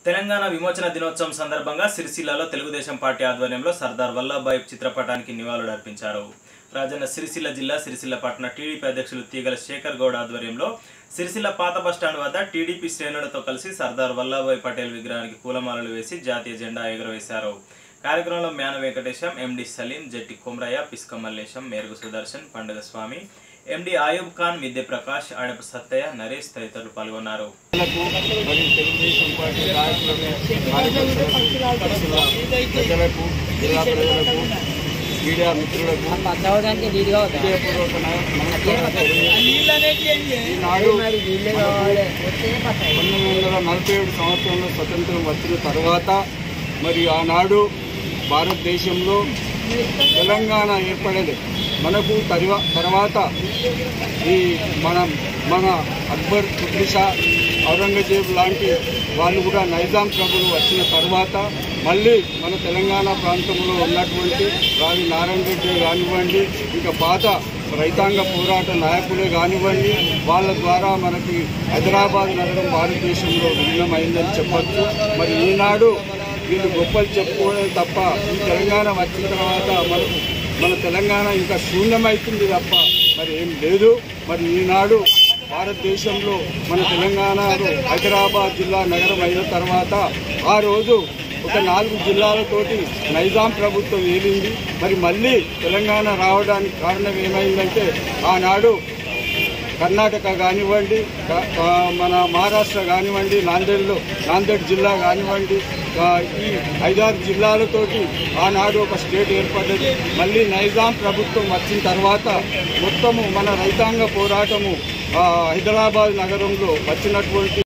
తెలంగాణ విమోచన దినోత్సవం సందర్భంగా సిరిసిల్లలో తెలుగుదేశం పార్టీ ఆధ్వర్యంలో సర్దార్ వల్లభాయ్ చిత్రపటానికి నివాళులర్పించారు రాజన్న సిరిసిల్ల జిల్లా సిరిసిల్ల పట్టణ టీడీపీ అధ్యక్షులు తీగల శేఖర్ గౌడ్ ఆధ్వర్యంలో సిరిసిల్ల పాత బస్టాండ్ వద్ద టీడీపీ శ్రేణులతో కలిసి సర్దార్ వల్లభాయ్ పటేల్ విగ్రహానికి పూలమాలలు వేసి జాతీయ జెండా ఎగురవేశారు కార్యక్రమంలో మేన వెంకటేశం ఎండి సలీం జట్టి కుమ్రయ్య పిస్క మల్లేశం మేరుగు సుదర్శన్ పండుగ స్వామి ఎండి ఆయూబ్ ఖాన్ మిద్దె ప్రకాష్ ఆడప సత్తయ్య నరేష్ తదితరులు పాల్గొన్నారు ప్రజలకు మరియు తెలుగుదేశం పార్టీ నాయకులకు కార్యకర్తలకు జిల్లా ప్రజలకు జిల్లా ప్రజలకు మీడియా మిత్రులకు చదవడానికి నీట్గా అవుతాయి హృదయపూర్వక నమస్కారాలు ఈనాడు పంతొమ్మిది వందల నలభై ఏడు సంవత్సరంలో స్వతంత్రం వచ్చిన తర్వాత మరి ఆనాడు భారతదేశంలో తెలంగాణ ఏర్పడలేదు మనకు తర్వా తర్వాత ఈ మన మన అక్బర్ కుతుబ్ షా ఔరంగజేబ్ లాంటి వాళ్ళు కూడా నైజాం ప్రభులు వచ్చిన తర్వాత మళ్ళీ మన తెలంగాణ ప్రాంతంలో ఉన్నటువంటి రావి నారాయణ రెడ్డి కానివ్వండి ఇంకా పాత రైతాంగ పోరాట నాయకులే కానివ్వండి వాళ్ళ ద్వారా మనకి హైదరాబాద్ నగరం భారతదేశంలో విలీనమైందని చెప్పొచ్చు మరి ఈనాడు వీళ్ళు గొప్పలు చెప్పుకోవడం తప్ప ఈ తెలంగాణ వచ్చిన తర్వాత మనకు మన తెలంగాణ ఇంకా శూన్యమవుతుంది తప్ప మరి ఏం లేదు మరి ఈనాడు భారతదేశంలో మన తెలంగాణలో హైదరాబాద్ జిల్లా నగరం అయిన తర్వాత ఆ రోజు ఒక నాలుగు జిల్లాలతోటి నైజాం ప్రభుత్వం ఏలింది మరి మళ్ళీ తెలంగాణ రావడానికి కారణం ఏమైందంటే ఆనాడు కర్ణాటక కానివ్వండి క- ఆ, మన మహారాష్ట్ర కానివ్వండి నాందేడ్లో నాందేడ్ జిల్లా కానివ్వండి ఆ, ఈ ఐదారు జిల్లాలతోటి ఆనాడు ఒక స్టేట్ ఏర్పడ్డది మళ్ళీ నైజాం ప్రభుత్వం వచ్చిన తర్వాత మొత్తము మన రైతాంగ పోరాటము ఆ, హైదరాబాద్ నగరంలో వచ్చినటువంటి